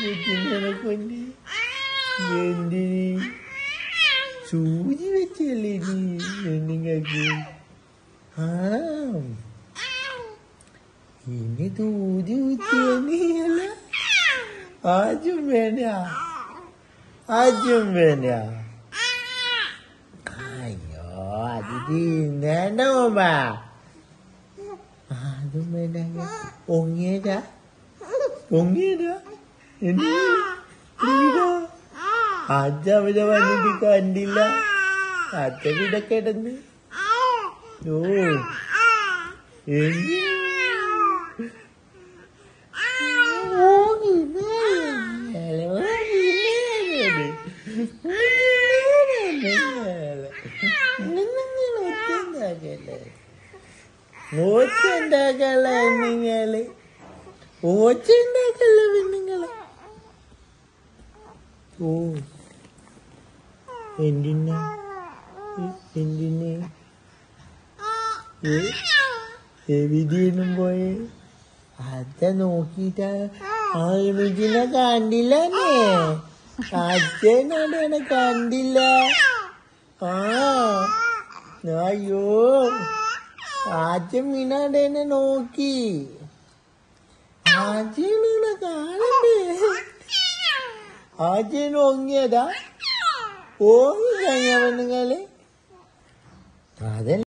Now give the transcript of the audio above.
കൊച്ചിനെ കൊണ്ട് എന്തിന് സൂചി വെച്ചല്ലേ നീ പെണ്ണുങ്ങൾക്ക് ആ ഇനി തൂതി കുത്തിയല്ല ആജും വേണ്ട ആജും വേണ്ട അയ്യോ അത് തിന്നേണ്ട മോമ്മ അതും വേണ്ട പൊങ്ങിയതാ പൊങ്ങിയതാ എന്തിനാ അച്ഛ അവിടെ വന്നിട്ട് കണ്ടില്ല അച്ഛ ഇവിടെ കിടന്ന് ഓ എന്ത് ഓങ്ങി മേലെ, ഓങ്ങി മേലെ. മേലെ. നിങ്ങൾ ഒച്ചുണ്ടാക്കല്ലേ ഓച്ചുണ്ടാക്കല്ല നിങ്ങള് ഓച്ചുണ്ടാക്കല്ല നിങ്ങള് ഓ എന്തിനാ എന്തിന് എവിടെയും പോയെ അച്ഛ നോക്കിട്ട ആ ഇമിജിനെ കണ്ടില്ലേ അച്ഛനോടാണ് കണ്ടില്ല ആ അയ്യോ അച്ഛൻ മീനാടേനെ നോക്കി അച്ഛനെ കാണണ്ടേ അച്ഛൻ ഒങ്ങിയതാ ഓങ്ങി കഴിഞ്ഞ പെണ്ണുങ്ങള് അതല്ല